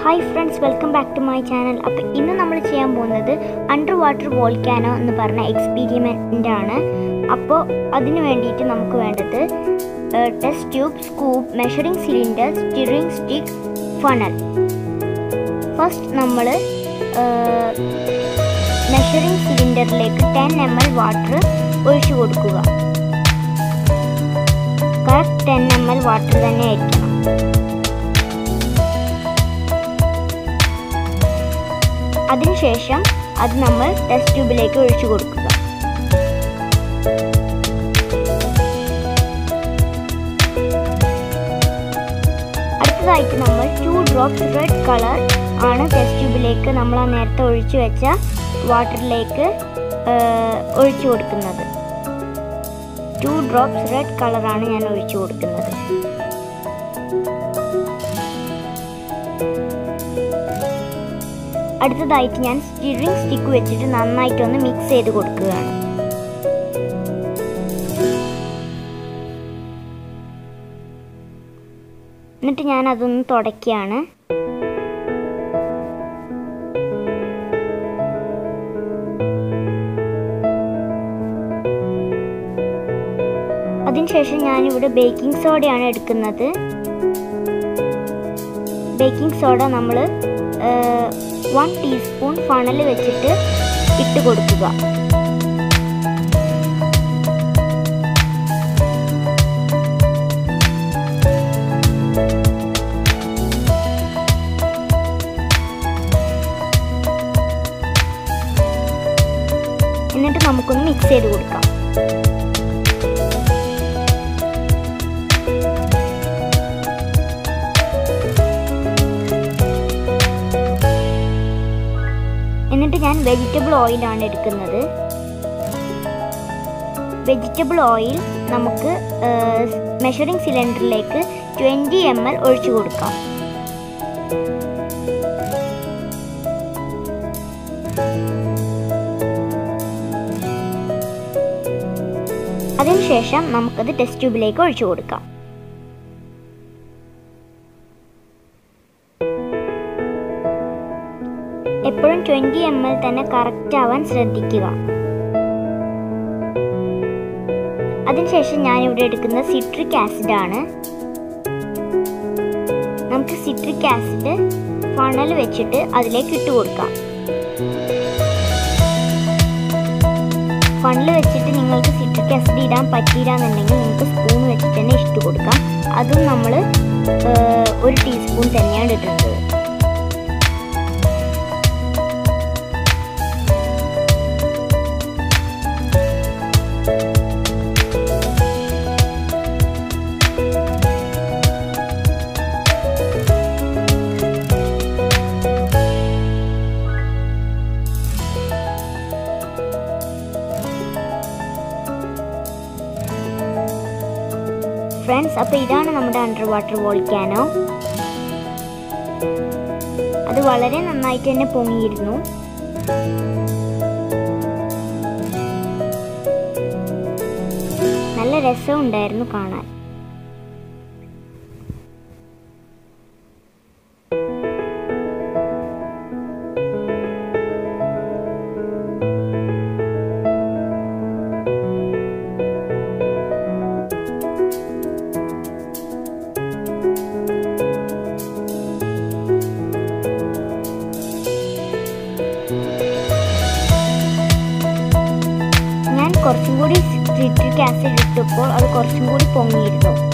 hi friends welcome back to my channel അപ്പോൾ ഇന്ന് നമ്മൾ ചെയ്യാൻ പോകുന്നത് അണ്ടർ വാട്ടർ വോൾക്കാനോ എന്ന് പറഞ്ഞ എക്സ്പീരിമെൻ്റ് ആണ് അപ്പോൾ അതിന് വേണ്ടിയിട്ട് നമുക്ക് വേണ്ടത് test tube scoop measuring cylinder stirring stick funnel first നമ്മൾ മെഷറിംഗ് സിലിണ്ടറിലേക്ക് ടെൻ എം എൽ വാട്ടർ ഒഴിച്ചു കൊടുക്കുക correct ten M L water തന്നെ ആയിരിക്കണം അതിനുശേഷം അത് നമ്മൾ ടെസ്റ്റ് ട്യൂബിലേക്ക് ഒഴിച്ചു കൊടുക്കുക അടുത്തതായിട്ട് നമ്മൾ ടു ഡ്രോപ്സ് റെഡ് കളർ ആണ് ടെസ്റ്റ് ട്യൂബിലേക്ക് നമ്മൾ ആ നേരത്തെ ഒഴിച്ചു വെച്ച വാട്ടറിലേക്ക് ഒഴിച്ചു കൊടുക്കുന്നത് ടു ഡ്രോപ്സ് റെഡ് കളറാണ് ഞാൻ ഒഴിച്ചു കൊടുക്കുന്നത് അടുത്തതായിട്ട് ഞാൻ സ്റ്റിറിംഗ് സ്റ്റിക്ക് വെച്ചിട്ട് നന്നായിട്ടൊന്ന് മിക്സ് ചെയ്ത് കൊടുക്കുകയാണ് എന്നിട്ട് ഞാൻ അതൊന്ന് തുടയ്ക്കുകയാണ് അതിനുശേഷം ഞാനിവിടെ ബേക്കിംഗ് സോഡയാണ് എടുക്കുന്നത് ബേക്കിംഗ് സോഡ നമ്മൾ വൺ ടീസ്പൂൺ ഫണൽ വെച്ചിട്ട് ഇട്ട് കൊടുക്കുക എന്നിട്ട് നമുക്കൊന്ന് മിക്സ് ചെയ്ത് കൊടുക്കാം എന്നിട്ട് ഞാൻ വെജിറ്റബിൾ ഓയിലാണ് എടുക്കുന്നത് വെജിറ്റബിൾ ഓയിൽ നമുക്ക് മെഷറിംഗ് സിലിണ്ടറിലേക്ക് ട്വൻറ്റി എം എൽ ഒഴിച്ചു കൊടുക്കാം അതിനുശേഷം നമുക്കത് ടെസ്റ്റ് ട്യൂബിലേക്ക് ഒഴിച്ചു കൊടുക്കാം എപ്പോഴും ട്വൻറ്റി എം എൽ തന്നെ കറക്റ്റ് ആവാൻ ശ്രദ്ധിക്കുക അതിനുശേഷം ഞാൻ ഇവിടെ എടുക്കുന്നത് സിട്രിക് ആസിഡ് ആണ് നമുക്ക് സിട്രിക് ആസിഡ് ഫണൽ വെച്ചിട്ട് അതിലേക്ക് ഇട്ട് കൊടുക്കാം ഫണൽ വെച്ചിട്ട് നിങ്ങൾക്ക് സിട്രിക് ആസിഡ് ഇടാൻ പറ്റിയില്ലാന്നുണ്ടെങ്കിൽ നിങ്ങൾക്ക് സ്പൂൺ വെച്ചിട്ട് തന്നെ ഇട്ട് കൊടുക്കാം അതും നമ്മൾ ഒരു ടീസ്പൂൺ തന്നെയാണ് ഇടുന്നത് ഫ്രണ്ട്സ് അപ്പോൾ ഇതാണ് നമ്മുടെ അണ്ടർ വാട്ടർ വോൾക്കാനോ അത് വളരെ നന്നായിട്ട് തന്നെ പൊങ്ങിയിരുന്നു നല്ല രസം ഉണ്ടായിരുന്നു കാണാൻ ഞാൻ കുറച്ചും കൂടി സിട്രിക് ആസിഡ് ഇട്ടപ്പോൾ അത് കുറച്ചും കൂടി പൊങ്ങിയിരുന്നു